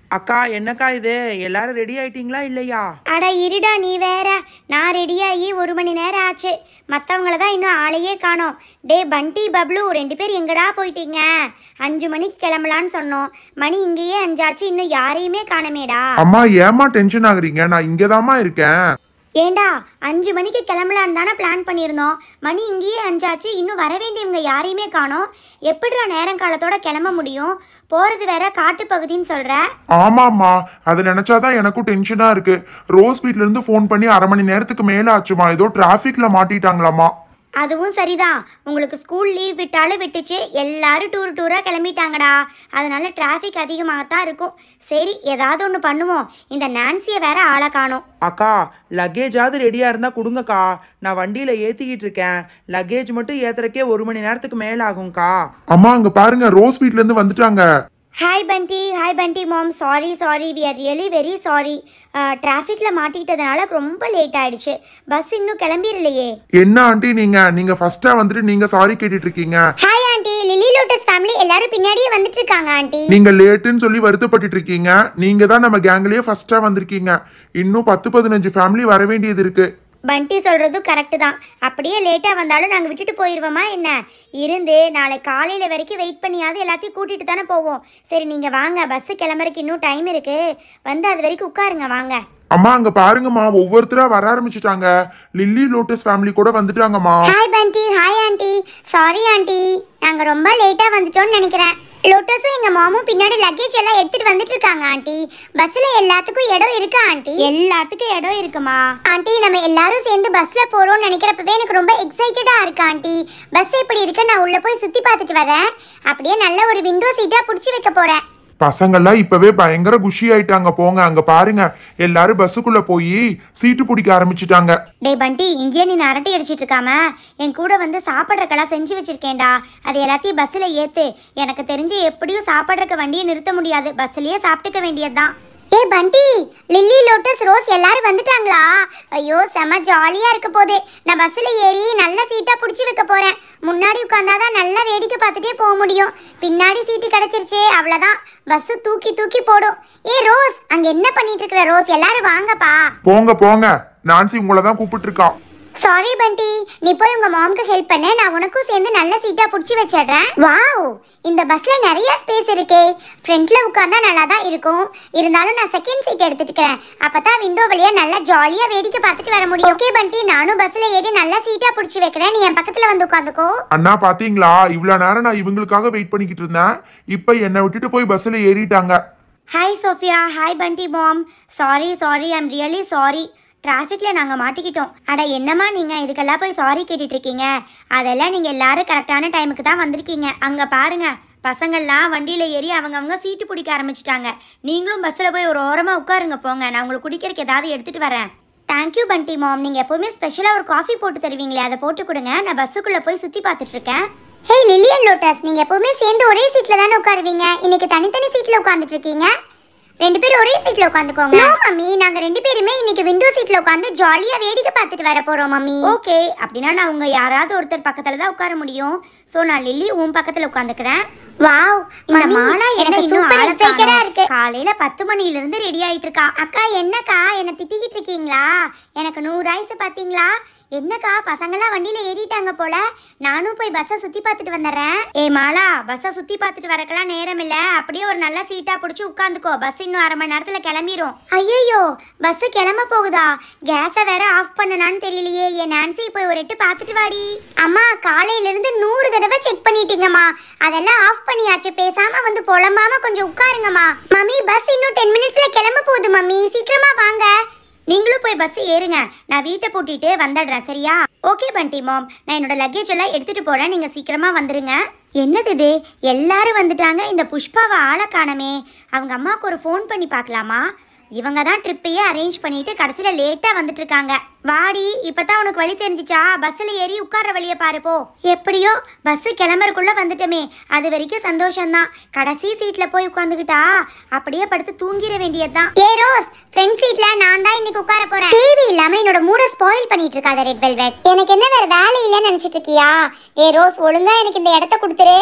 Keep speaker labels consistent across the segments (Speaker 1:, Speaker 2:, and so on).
Speaker 1: அக்கா என்னக்கா இது எல்லாரும் ரெடி ஆயிட்டீங்களா இல்லையா
Speaker 2: அட இருடா நீ வேற நான் ரெடியாகி ஒரு மணி நேரம் ஆச்சு மற்றவங்கள தான் இன்னும் ஆளையே காணோம் டே பண்டி பப்ளு ரெண்டு பேர் எங்கடா போயிட்டீங்க அஞ்சு மணிக்கு கிளம்பலான்னு சொன்னோம் மணி இங்கேயே அஞ்சாச்சு இன்னும் யாரையுமே காணமேடா
Speaker 3: அம்மா ஏமா டென்ஷன் ஆகுறீங்க நான் இங்கதாம்மா இருக்கேன்
Speaker 2: ஏண்டா அஞ்சு மணிக்கு கிளம்பலான்னு தானே பிளான் பண்ணியிருந்தோம் மணி இங்கேயே அஞ்சாச்சு இன்னும் வர வேண்டியவங்க யாரையுமே காணோம் எப்படிடா நேரங்காலத்தோட கிளம்ப முடியும் போகிறது வேற காட்டுப்பகுதின்னு சொல்கிற
Speaker 3: ஆமாம்மா அதை நினைச்சாதான் எனக்கும் டென்ஷனா இருக்கு ரோஸ் வீட்ல இருந்து ஃபோன் பண்ணி அரை மணி நேரத்துக்கு மேல ஆச்சுமா ஏதோ டிராஃபிக்ல மாட்டிட்டாங்களாமா
Speaker 2: அதுவும் சரிதான் உங்களுக்கு ஸ்கூல் லீவ் விட்டாலும் விட்டுச்சு எல்லாரும் டூர் டூராக கிளம்பிட்டாங்கடா அதனால டிராஃபிக் அதிகமாகத்தான் இருக்கும் சரி ஏதாவது ஒன்று பண்ணுவோம் இந்த நான்சியை வேற ஆளை காணோம்
Speaker 1: அக்கா லக்கேஜாவது ரெடியாக இருந்தால் கொடுங்கக்கா நான் வண்டியில் ஏற்றிக்கிட்டு இருக்கேன் லக்கேஜ் மட்டும் ஏற்றுறக்கே ஒரு மணி நேரத்துக்கு மேலே ஆகும்க்கா
Speaker 3: அம்மா அங்க பாருங்க ரோஸ் வீட்ல இருந்து வந்துட்டாங்க
Speaker 2: hi Bunty hi Bunty mom sorry sorry we are really very sorry டிராஃபிக்கில் மாட்டிக்கிட்டதுனால ரொம்ப லேட் ஆயிடுச்சு பஸ் இன்னும் கிளம்பிடலையே
Speaker 3: என்ன ஆண்டி நீங்க நீங்க ஃபர்ஸ்டா வந்துட்டு நீங்க சாரி கேட்டுட்டு இருக்கீங்க
Speaker 2: hi aunty Lily Lotus family எல்லாரும் பின்னாடியே வந்துட்டு இருக்காங்க ஆண்டி
Speaker 3: நீங்க லேட்டுன்னு சொல்லி வருத்தப்பட்டுட்டு இருக்கீங்க நீங்க தான் நம்ம கேங்லயே ஃபர்ஸ்டா வந்திருக்கீங்க இன்னும் பத்து பதினஞ்சு ஃபேமிலி வர வேண்டியது இருக்கு
Speaker 2: பண்டி சொல்கிறதும் கரெக்டு தான் அப்படியே லேட்டாக வந்தாலும் நாங்கள் விட்டுட்டு போயிடுவோமா என்ன இருந்து நாளை காலையில் வரைக்கும் வெயிட் பண்ணியாவது எல்லாத்தையும் கூட்டிகிட்டு தானே போவோம் சரி நீங்கள் வாங்க பஸ்ஸு கிளம்புறதுக்கு இன்னும் டைம் இருக்குது வந்து அது வரைக்கும் உட்காருங்க வாங்க
Speaker 3: அம்மா அங்க பாருங்கம்மா ஒவ்வொருத்தரா வர ஆரம்பிச்சுட்டாங்க லில்லி லோட்டஸ் ஃபேமிலி கூட வந்துட்டாங்கம்மா
Speaker 2: hi Bunty hi aunty sorry aunty நாங்கள் ரொம்ப லேட்டாக வந்துட்டோம்னு நினைக்கிறேன் லோட்டஸும் எங்கள் மாமும் பின்னாடி லக்கேஜ் எல்லாம் எடுத்துட்டு வந்துட்டு இருக்காங்க ஆண்டி பஸ்ஸில் எல்லாத்துக்கும் இடம் இருக்கா ஆண்டி எல்லாத்துக்கும் இடம் இருக்குமா ஆண்டி நம்ம எல்லாரும் சேர்ந்து பஸ்ஸில் போகிறோம்னு நினைக்கிறப்பவே எனக்கு ரொம்ப எக்ஸைட்டடாக இருக்கு ஆண்டி பஸ் எப்படி இருக்கு நான் உள்ளே போய் சுற்றி பார்த்துட்டு வரேன் அப்படியே நல்ல ஒரு விண்டோ சீட்டாக பிடிச்சி வைக்க போகிறேன்
Speaker 3: பசங்கள்லாம் இப்பவே பயங்கர குஷி ஆயிட்டாங்க போங்க அங்க பாருங்க எல்லாரும் பஸ்ஸுக்குள்ள போய் சீட்டு பிடிக்க ஆரம்பிச்சிட்டாங்க
Speaker 2: டேய் பண்டி இங்கேயே நீ அரட்டை அடிச்சிட்டு இருக்காம என் கூட வந்து சாப்பிட்றக்கெல்லாம் செஞ்சு வச்சிருக்கேன்டா அது எல்லாத்தையும் பஸ்ஸில் ஏத்து எனக்கு தெரிஞ்சு எப்படியும் சாப்பிட்றக்கு வண்டியை நிறுத்த முடியாது பஸ்ஸிலேயே சாப்பிட்டுக்க வேண்டியதுதான் ஏ பண்டி லில்லி லோட்டஸ் ரோஸ் எல்லாரும் வந்துட்டாங்களா ஐயோ செம ஜாலியாக இருக்க போதே நான் பஸ்ஸில் ஏறி நல்ல சீட்டாக பிடிச்சி வைக்க போகிறேன் முன்னாடி உட்காந்தாதான் நல்லா வேடிக்கை பார்த்துட்டே போக முடியும் பின்னாடி சீட்டு கிடச்சிருச்சே அவ்வளோதான் பஸ்ஸு தூக்கி தூக்கி போடும் ஏ ரோஸ் அங்கே என்ன பண்ணிட்டு இருக்கிற ரோஸ் எல்லாரும் வாங்கப்பா
Speaker 3: போங்க போங்க நான்சி உங்களை தான் கூப்பிட்டு இருக்கா
Speaker 2: சாரி பண்டி நீ போய் உங்க மாம்க்கு ஹெல்ப் பண்ணு நான் உனக்கும் சேர்ந்து நல்ல சீட்டா புடிச்சு வச்சிடுறேன் வாவ் இந்த பஸ்ல நிறைய ஸ்பேஸ் இருக்கே ஃப்ரண்ட்ல உட்கார்ந்தா நல்லா தான் இருக்கும் இருந்தாலும் நான் செகண்ட் சீட் எடுத்துக்கிறேன் அப்பதான் விண்டோ வழியா நல்லா ஜாலியா வேடிக்கை பார்த்துட்டு வர முடியும் ஓகே பண்டி நானும் பஸ்ல ஏறி நல்ல சீட்டா புடிச்சு வைக்கிறேன் நீ என் பக்கத்துல வந்து உட்காந்துக்கோ
Speaker 3: அண்ணா பாத்தீங்களா இவ்வளவு நேரம் நான் இவங்களுக்காக வெயிட் பண்ணிக்கிட்டு இருந்தேன் இப்ப என்னை விட்டுட்டு போய் பஸ்ல ஏறிட்டாங்க
Speaker 2: hi Sophia hi Bunty mom sorry sorry I'm really sorry டிராஃபிக்கில் நாங்கள் மாட்டிக்கிட்டோம் அட என்னம்மா நீங்கள் இதுக்கெல்லாம் போய் சாரி கேட்டுட்டு இருக்கீங்க அதெல்லாம் நீங்கள் எல்லாரும் கரெக்டான டைமுக்கு தான் வந்திருக்கீங்க அங்கே பாருங்க பசங்கள்லாம் வண்டியில் ஏறி அவங்கவங்க சீட்டு பிடிக்க ஆரம்பிச்சிட்டாங்க நீங்களும் பஸ்ஸில் போய் ஒரு ஓரமாக உட்காருங்க போங்க நான் உங்களுக்கு குடிக்கிறதுக்கு ஏதாவது எடுத்துகிட்டு வரேன் தேங்க்யூ பண்டி மாம் நீங்கள் எப்போவுமே ஸ்பெஷலாக ஒரு காஃபி போட்டு தருவீங்களே அதை போட்டு கொடுங்க நான் பஸ்ஸுக்குள்ளே போய் சுற்றி பார்த்துட்டு இருக்கேன் ஹே லிலியன் லோட்டஸ் நீங்கள் எப்போவுமே சேர்ந்து ஒரே சீட்டில் தானே உட்காருவீங்க இன்னைக்கு தனித்தனி சீட்டில் உட்காந்துட்டு இருக்கீங்க ரெண்டு பேரும் ஒரே சீட்ல உட்காந்துக்கோங்க நோ மம்மி நாங்க ரெண்டு பேருமே இன்னைக்கு விண்டோ சீட்ல உட்காந்து ஜாலியா வேடிக்கை பார்த்துட்டு வர போறோம் மம்மி ஓகே அப்படின்னா நான் உங்க யாராவது ஒருத்தர் பக்கத்துல தான் உட்கார முடியும் சோ நான் லில்லி உன் பக்கத்துல உட்காந்துக்கிறேன் வாவ் இந்த மாலா என்ன சூப்பர் எக்ஸைட்டடா இருக்கு காலையில பத்து மணில இருந்து ரெடி ஆயிட்டு இருக்கா அக்கா என்னக்கா என்ன திட்டிக்கிட்டு இருக்கீங்களா எனக்கு நூறு ஆயிசு பாத்தீங்களா என்னக்கா பசங்கெல்லாம் வண்டியில ஏறிட்டாங்க போல நானும் போய் பஸ்ஸை சுத்தி பார்த்துட்டு வந்துடுறேன் ஏ மாலா பஸ்ஸை சுத்தி பார்த்துட்டு வரக்கெல்லாம் நேரம் இல்ல அப்படியே ஒரு நல்ல சீட்டா பிடிச்சி உட்காந்துக்கோ பஸ் இன்னும் அரை மணி நேரத்துல கிளம்பிரும் ஐயோ பஸ் கிளம்ப போகுதா கேஸை வேற ஆஃப் பண்ணனான்னு தெரியலையே என் நான்சி போய் ஒரு எட்டு பார்த்துட்டு வாடி அம்மா காலையில இருந்து நூறு தடவை செக் பண்ணிட்டீங்கம்மா அதெல்லாம் ஆஃப் பண்ணியாச்சு பேசாம வந்து புலம்பாம கொஞ்சம் உட்காருங்கம்மா மம்மி பஸ் இன்னும் டென் மினிட்ஸ்ல கிளம்ப போகுது மம்மி சீக்கிரமா வாங்க நீங்களும் போய் பஸ் ஏறுங்க நான் வீட்டை பூட்டிட்டு வந்துடுறேன் சரியா ஓகே பண்டி மாம் நான் என்னோட லக்கேஜ் எல்லாம் எடுத்துட்டு போறேன் நீங்க சீக்கிரமா வந்துருங்க என்னது இது எல்லாரும் வந்துட்டாங்க இந்த புஷ்பாவை ஆளை காணமே அவங்க அம்மாவுக்கு ஒரு ஃபோன் பண்ணி பார்க்கலாமா இவங்க தான் ட்ரிப்பையே அரேஞ்ச் பண்ணிட்டு கடைசியில் லேட்டாக வந்துட்டு இருக்காங்க வாடி இப்பதான் உனக்கு வழி தெரிஞ்சிச்சா பஸ்ஸில் ஏறி உட்கார்ற வழியை பாரு போ எப்படியோ பஸ்ஸு கிளம்புறக்குள்ள வந்துட்டோமே அது வரைக்கும் சந்தோஷம்தான் கடைசி சீட்டில் போய் உட்காந்துக்கிட்டா அப்படியே படுத்து தூங்கிட வேண்டியதுதான் ஏ ரோஸ் ஃப்ரண்ட் சீட்ல நான் தான் இன்னைக்கு உட்கார போறேன் டிவி இல்லாம என்னோட மூட ஸ்பாயில் பண்ணிட்டு இருக்காத ரெட் வெல்வெட் எனக்கு என்ன வேற வேலை இல்லைன்னு நினைச்சிட்டு இருக்கியா ஏ ரோஸ் ஒழுங்கா எனக்கு இந்த இடத்த கொடுத்துரு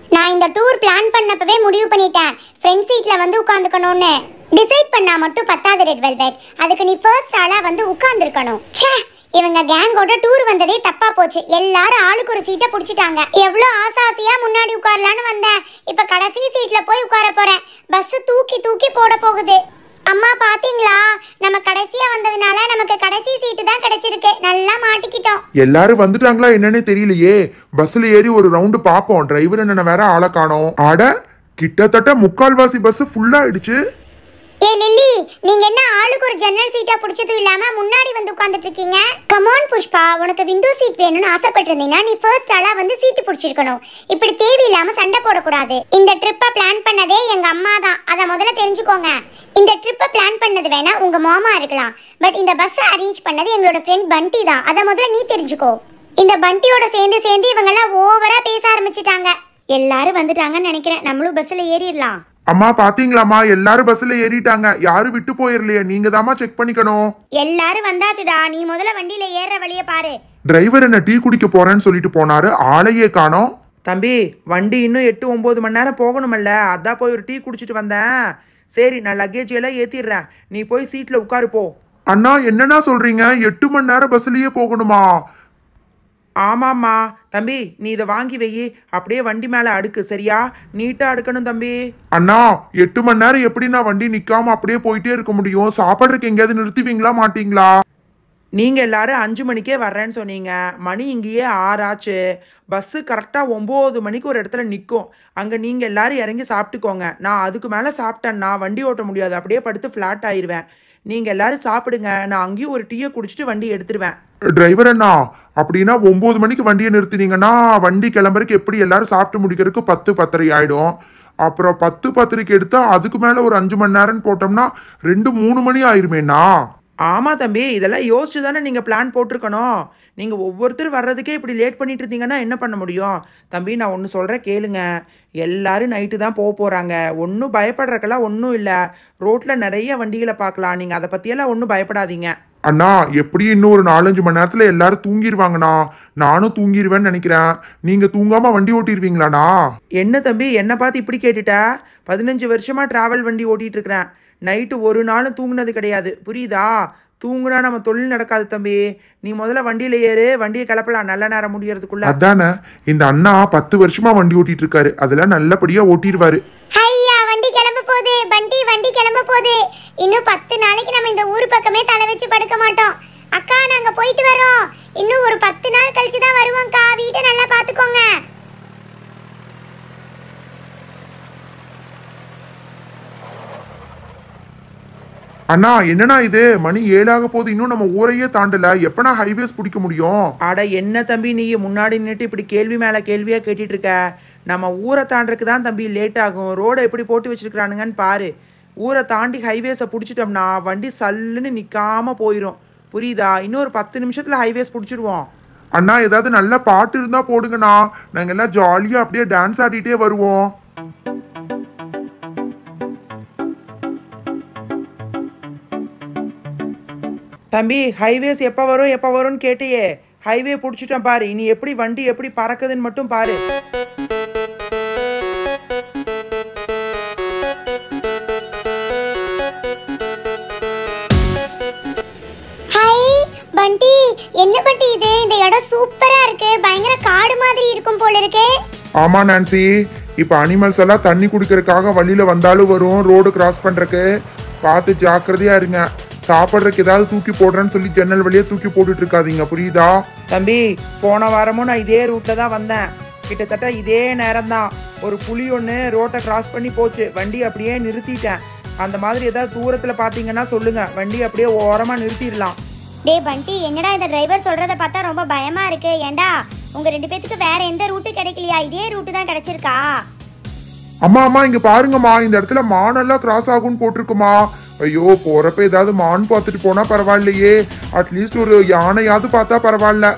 Speaker 2: நான் இந்த டூர் பிளான் பண்ணப்பவே முடிவு பண்ணிட்டேன் ஃப்ரண்ட் சீட்ல வந்து உட்காந்துக்கணும்னு டிசைட் பண்ணா மட்டும் பத்தாது ரெட் வெல்வெட் அதுக்கு நீ ஃபர்ஸ்ட் ஆளா வந்து உட்கார்ந்துருக்கணும் ச்சே இவங்க கேங்கோட டூர் வந்ததே தப்பா போச்சு எல்லாரும் ஆளுக்கு ஒரு சீட்டை புடிச்சிட்டாங்க எவ்வளோ ஆசை ஆசையா முன்னாடி உட்காரலான்னு வந்தேன் இப்ப கடைசி சீட்ல போய் உட்கார போறேன் பஸ் தூக்கி தூக்கி போட போகுது அம்மா பாத்தீங்களா நம்ம கடைசியா வந்ததுனால நமக்கு கடைசி சீட்டு தான் கிடைச்சிருக்கு நல்லா மாட்டிக்கிட்டோம்
Speaker 3: எல்லாரும் வந்துட்டாங்களா என்னன்னே தெரியலையே பஸ்ல ஏறி ஒரு ரவுண்டு பாப்போம் டிரைவர் என்ன வேற ஆளை காணோம் அட கிட்டத்தட்ட முக்கால்வாசி பஸ் ஃபுல்லா ஆயிடுச்சு
Speaker 2: ஏ லில்லி நீங்க என்ன ஆளுக்கு ஒரு ஜன்னல் சீட்டா பிடிச்சதும் இல்லாம முன்னாடி வந்து உட்கார்ந்துட்டு இருக்கீங்க கமான் புஷ்பா உனக்கு விண்டோ சீட் வேணும்னு ஆசைப்பட்டிருந்தீங்கன்னா நீ ஃபர்ஸ்ட் ஆளா வந்து சீட்டு பிடிச்சிருக்கணும் இப்படி தேவையில்லாம சண்டை போடக்கூடாது இந்த ட்ரிப்பை பிளான் பண்ணதே எங்க அம்மா தான் அதை முதல்ல தெரிஞ்சுக்கோங்க இந்த ட்ரிப்பை பிளான் பண்ணது வேணா உங்க மாமா இருக்கலாம் பட் இந்த பஸ் அரேஞ்ச் பண்ணது எங்களோட ஃப்ரெண்ட் பண்டி தான் அதை முதல்ல நீ தெரிஞ்சுக்கோ இந்த பண்டியோட சேர்ந்து சேர்ந்து இவங்கெல்லாம் ஓவரா பேச ஆரம்பிச்சிட்டாங்க எல்லாரும் வந்துட்டாங்கன்னு நினைக்கிறேன் நம்மளும் பஸ்ல ஏறிடலாம்
Speaker 3: அம்மா பாத்தீங்களாம்மா எல்லாரும் பஸ்ல ஏறிட்டாங்க யாரும் விட்டு போயிரலையே நீங்க தாம்மா செக் பண்ணிக்கணும்
Speaker 2: எல்லாரும் வந்தாச்சுடா நீ முதல்ல வண்டியில ஏற வழிய பாரு
Speaker 3: டிரைவர் என்ன டீ குடிக்க போறேன்னு சொல்லிட்டு போனாரு ஆளையே காணோம்
Speaker 1: தம்பி வண்டி இன்னும் எட்டு ஒம்பது மணி நேரம் போகணுமல்ல அதான் போய் ஒரு டீ குடிச்சிட்டு வந்தேன் சரி நான் லக்கேஜ் எல்லாம் ஏற்றிடுறேன் நீ போய் சீட்டில் உட்காரு போ
Speaker 3: அண்ணா என்னண்ணா சொல்றீங்க எட்டு மணி நேரம் பஸ்லயே போகணுமா
Speaker 1: ஆமாம்மா தம்பி நீ இதை வாங்கி வை அப்படியே வண்டி மேலே அடுக்கு சரியா நீட்டாக அடுக்கணும் தம்பி
Speaker 3: அண்ணா எட்டு மணி நேரம் எப்படி நான் வண்டி நிக்காம அப்படியே போயிட்டே இருக்க முடியும் சாப்பாடுறதுக்கு எங்கேயாவது நிறுத்துவீங்களா மாட்டீங்களா
Speaker 1: நீங்கள் எல்லாரும் அஞ்சு மணிக்கே வர்றேன்னு சொன்னீங்க மணி இங்கேயே ஆறாச்சு பஸ்ஸு கரெக்டாக ஒம்பது மணிக்கு ஒரு இடத்துல நிற்கும் அங்கே நீங்கள் எல்லாரும் இறங்கி சாப்பிட்டுக்கோங்க நான் அதுக்கு மேலே சாப்பிட்டேன்னா வண்டி ஓட்ட முடியாது அப்படியே படுத்து ஃப்ளாட் ஆயிடுவேன் நீங்கள் எல்லாரும் சாப்பிடுங்க நான் அங்கேயும் ஒரு டீயை குடிச்சிட்டு வண்டி எடுத்துருவேன்
Speaker 3: டிரைவர் அண்ணா அப்படின்னா ஒன்பது மணிக்கு வண்டியை நிறுத்தினீங்கன்னா வண்டி கிளம்புறதுக்கு எப்படி எல்லாரும் சாப்பிட்டு முடிக்கிறதுக்கு பத்து பத்தரை ஆயிடும் அப்புறம் பத்து பத்தரைக்கு எடுத்தா அதுக்கு மேல ஒரு அஞ்சு மணி நேரம் போட்டோம்னா ரெண்டு மூணு மணி ஆயிருமேண்ணா
Speaker 1: ஆமாம் தம்பி இதெல்லாம் யோசிச்சு தானே நீங்கள் பிளான் போட்டிருக்கணும் நீங்கள் ஒவ்வொருத்தர் வர்றதுக்கே இப்படி லேட் பண்ணிட்டு இருந்தீங்கன்னா என்ன பண்ண முடியும் தம்பி நான் ஒன்று சொல்கிறேன் கேளுங்க எல்லாரும் நைட்டு தான் போக போகிறாங்க ஒன்றும் பயப்படுறக்கெல்லாம் ஒன்றும் இல்லை ரோட்டில் நிறைய வண்டிகளை பார்க்கலாம் நீங்கள் அதை பற்றியெல்லாம் ஒன்றும் பயப்படாதீங்க
Speaker 3: அண்ணா எப்படி இன்னும் ஒரு நாலஞ்சு மணி நேரத்துல எல்லாரும் தூங்கிடுவாங்கண்ணா நானும் தூங்கிடுவேன்னு நினைக்கிறேன் நீங்க தூங்காம வண்டி ஓட்டிடுவீங்களாண்ணா
Speaker 1: என்ன தம்பி என்னை பார்த்து இப்படி கேட்டுட்ட பதினஞ்சு வருஷமாக ட்ராவல் வண்டி ஓட்டிகிட்டு இருக்கிறேன் நைட்டு ஒரு நாளும் தூங்குனது கிடையாது புரியுதா தூங்குனா நம்ம தொழில் நடக்காது தம்பி நீ முதல்ல வண்டியில் ஏறு வண்டியை கிளப்பலாம் நல்ல நேரம் முடியறதுக்குள்ள
Speaker 3: அதானே இந்த அண்ணா பத்து வருஷமா வண்டி ஓட்டிட்டு இருக்காரு அதெல்லாம் நல்லபடியா ஓட்டிடுவாரு
Speaker 2: ஐயா வண்டி கிளம்ப போகுது பண்டி வண்டி கிளம்ப போகுது இன்னும் பத்து நாளைக்கு நம்ம இந்த ஊர் பக்கமே தலை வச்சு படுக்க மாட்டோம் அக்கா நாங்க போயிட்டு வரோம் இன்னும் ஒரு பத்து நாள் கழிச்சு தான் வருவோம்க்கா வீட்டை நல்லா பாத்துக்கோங்க
Speaker 3: அண்ணா என்னண்ணா இது மணி ஏழாக போகுது இன்னும் நம்ம ஊரையே தாண்டல எப்பனா ஹைவேஸ் பிடிக்க முடியும்
Speaker 1: அட என்ன தம்பி நீ முன்னாடி நின்றுட்டு இப்படி கேள்வி மேலே கேள்வியாக கேட்டுட்டு இருக்க நம்ம ஊரை தாண்டறதுக்கு தான் தம்பி லேட் ஆகும் ரோடை எப்படி போட்டு வச்சிருக்கிறானுங்கன்னு பாரு ஊரை தாண்டி ஹைவேஸை பிடிச்சிட்டோம்னா வண்டி சல்லுன்னு நிற்காம போயிடும் புரியுதா இன்னொரு பத்து நிமிஷத்தில் ஹைவேஸ் பிடிச்சிடுவோம்
Speaker 3: அண்ணா ஏதாவது நல்ல பாட்டு இருந்தா போடுங்கண்ணா நாங்க எல்லாம் ஜாலியா அப்படியே டான்ஸ் ஆடிட்டே வருவோம்
Speaker 1: தம்பி ஹைவேஸ் எப்போ வரும் எப்போ வரும்னு கேட்டியே ஹைவே பிடிச்சிட்டோம் பாரு இனி எப்படி வண்டி எப்படி பறக்குதுன்னு மட்டும் பாரு
Speaker 2: ஹை பண்டி என்ன பண்டி இது இந்த இடம் சூப்பரா இருக்கு பயங்கர காடு மாதிரி இருக்கும் போல இருக்கே
Speaker 3: ஆமா நான்சி இப்ப அனிமல்ஸ் எல்லாம் தண்ணி குடிக்கிறதுக்காக வழியில வந்தாலும் வரும் ரோடு கிராஸ் பண்றதுக்கு பார்த்து ஜாக்கிரதையா இருங்க சாப்பிட்றதுக்கு ஏதாவது தூக்கி போடுறேன்னு சொல்லி ஜன்னல் வழியா தூக்கி போட்டுட்டு இருக்காதீங்க புரியுதா
Speaker 1: தம்பி போன வாரமும் நான் இதே ரூட்டில் தான் வந்தேன் கிட்டத்தட்ட இதே நேரம் தான் ஒரு புலி ஒன்று ரோட்டை கிராஸ் பண்ணி போச்சு வண்டி அப்படியே நிறுத்திட்டேன் அந்த மாதிரி ஏதாவது தூரத்தில் பார்த்தீங்கன்னா சொல்லுங்க வண்டி அப்படியே ஓரமாக நிறுத்திடலாம்
Speaker 2: டேய் பண்டி என்னடா இந்த டிரைவர் சொல்றத பார்த்தா ரொம்ப பயமா இருக்கு ஏண்டா உங்க ரெண்டு பேத்துக்கு வேற எந்த ரூட்டு கிடைக்கலையா இதே ரூட்டு தான் கிடைச்சிருக்கா
Speaker 3: அம்மா அம்மா இங்க பாருங்கம்மா இந்த இடத்துல மானெல்லாம் கிராஸ் ஆகும்னு போட்டிருக்குமா ஐயோ போறப்ப ஏதாவது மான் பார்த்துட்டு போனா பரவாயில்லையே அட்லீஸ்ட் ஒரு யானையாவது பார்த்தா பரவாயில்ல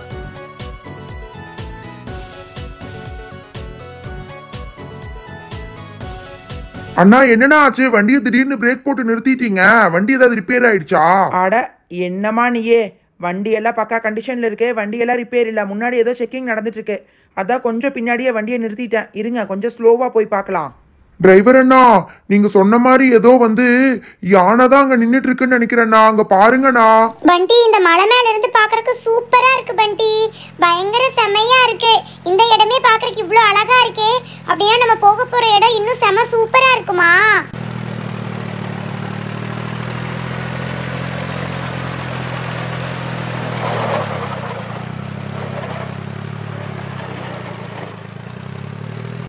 Speaker 3: அண்ணா என்னண்ணா ஆச்சு வண்டியை திடீர்னு பிரேக் போட்டு நிறுத்திட்டீங்க வண்டி ஏதாவது ரிப்பேர் ஆயிடுச்சா
Speaker 1: அட என்னம்மா நீயே வண்டி எல்லாம் பக்கா கண்டிஷனில் இருக்கு வண்டி எல்லாம் ரிப்பேர் இல்லை முன்னாடி ஏதோ செக்கிங் நடந்துட்டு இருக்கு அதான் கொஞ்சம் பின்னாடியே வண்டியை நிறுத்திட்டேன் இருங்க கொஞ்சம் ஸ்லோவாக போய் பார்க்கலாம்
Speaker 3: டிரைவர் அண்ணா நீங்க சொன்ன மாதிரி ஏதோ வந்து யானை தான் அங்க நின்னுட்டு இருக்குன்னு நினைக்கிறேண்ணா அங்க பாருங்கண்ணா
Speaker 2: பண்டி இந்த மலை மேல இருந்து பார்க்கறதுக்கு சூப்பரா இருக்கு பண்டி பயங்கர செமையா இருக்கு இந்த இடமே பார்க்கறதுக்கு இவ்வளோ அழகா இருக்கே அப்படின்னா நம்ம போக போற இடம் இன்னும் செம சூப்பரா இருக்குமா